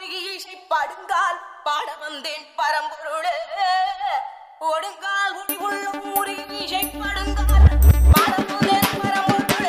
இசை படுங்கால் பாட வந்தேன் பரம்பொருளே ஒடுங்கால் முடிவுள்ள ஊரி இசை படுங்கால் பாட வந்தேன் பரம்பொருளே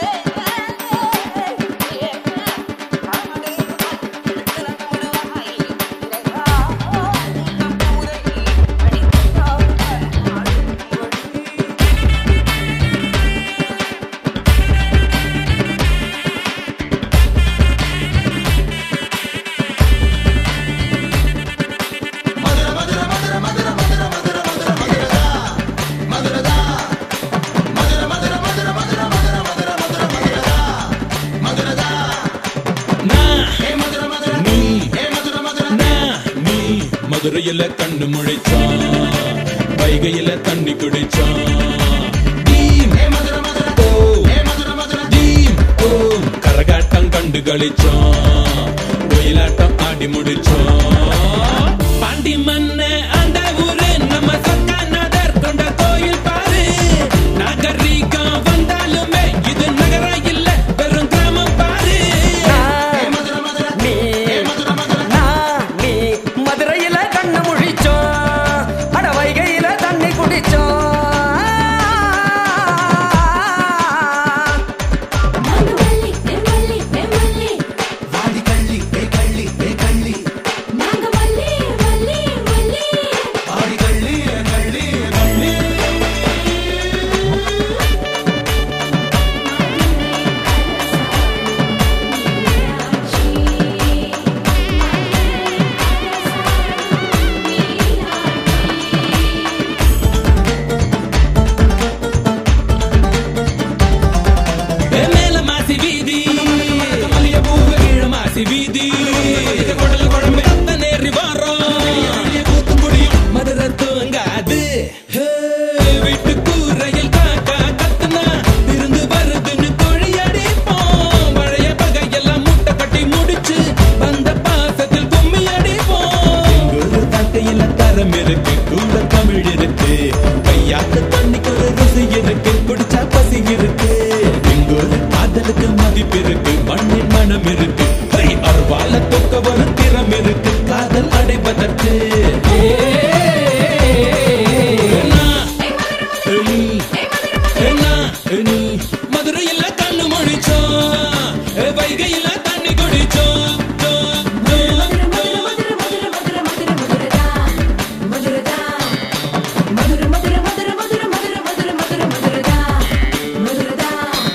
மதுரையில கண்ணு முழிச்சான் வைகையில தண்ணி குடிச்சான் டீம், ஓ, டீம், ஓ, கரகாட்டம் கண்டு கழிச்சான் ஒயிலாட்டம் ஆடி முடிச்சான் பாண்டி மன்ன அந்த ஊரு நம்ம சொக்காநாதர் கொண்ட கோயில் பாரு நாகரீகம் வந்தாலுமே இது நகரம் இல்ல வெறும் கிராமம் பாரு நீ நான் நீ மதுரையில கண்ணு முழிச்சோம் அட வைகையில தண்ணி குடிச்சோம் நாங்க வள்ளி வெள்ளி வெள்ளி வாடி கள்ளி ஏ கள்ளி ஏ கள்ளி நாங்க வள்ளி வள்ளி வள்ளி வாடி கள்ளி ஏ கள்ளி ஏ கள்ளி மேல மாசி வீதி மல்லிய பூவு கீழ மாசி வீதி குடல் குழம்பு அத்த நேரி வாரம் தூத்துக்குடியும் மதுரை தூங்காது ஹே, வீட்டு கூரையில் காக்கா கத்துனா இருந்து வருதுன்னு தொழி அடிப்போம் பழைய பகையெல்லாம் மூட்டை கட்டி முடிச்சு வந்த பாசத்தில் கும்மி அடிப்போம் எங்கூரு தட்டையில தரம் இருக்கு கூட தமிழ் இருக்கு கையாத்து தண்ணிக்கு ஒரு ருசி இருக்கு குடிச்சா பசி இருக்கு எங்கூரு காதலுக்கு மதிப்பு இருக்கு மண்ணின் மனம் இருக்கு ஹை, அருவால தொக்க வரும் திறம் இருக்கு காதல் அடைவதற்கு நான், நீ, நான், நீ, மதுரையில கண்ணு முடிச்சோம் வைகையில தண்ணி குடிச்சோம் சோம், சோம், சோம். மதுரை மதுரை மதுரை மதுரை மதுரை மதுரை மதுரை மதுரை மதுரை மதுரை மதுரை மதுரை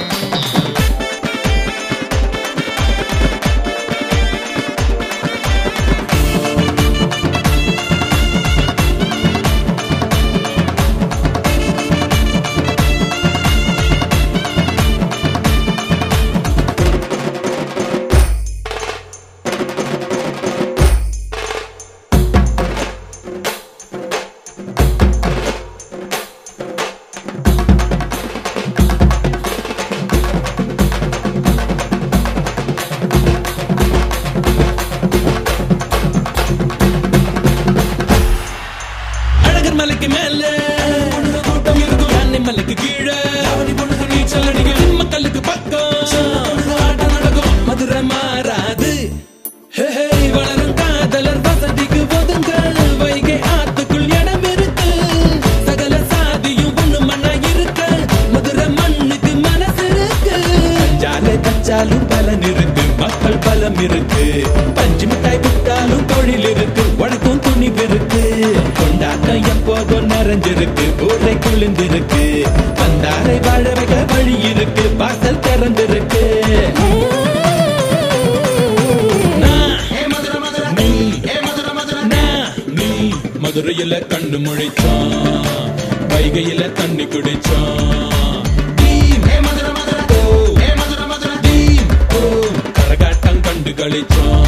அழகர் மலைக்கு மேல பொண்ணுங்க கூட்டம் இருக்கும் யானை மலைக்கு கீழே அவனி பொண்ணுங்க நீச்சல் அடிக்கும் மக்களுக்கு பக்கம் ஆட்டம் நடக்கும் மதுரை மாறாது ஹே, ஹே, வளரும் காதலர் வசதிக்கு ஒதுங்கள் வைகை ஆத்துக்குள் இடம் இருக்கு சகல சாதியும் ஒண்ணு மண்ணா இருக்க மதுரை மண்ணுக்கு மனசு இருக்கு கஞ்சாலே கச்சாலும் பலன் இருக்கு மக்கள் பலம் இருக்கு பஞ்சு மிட்டாய் விட்டாலும் தொழில் இருக்கு உனக்கும் துணிவு இருக்கு கொண்டாட்டம் எப்போதும் நிறைஞ்சிருக்கு ஊரை குளிர்ந்திருக்கு வந்தாரை வாழ வைக்க வழி இருக்கு வாசல் திறந்திருக்கு நான், நீ, நான், நீ மதுரையில கண்ணு முழிச்சான் வைகையில தண்ணி குடிச்சான் டீம், ஓ, டீம், ஓ, கரகாட்டம் கண்டு கழிச்சான்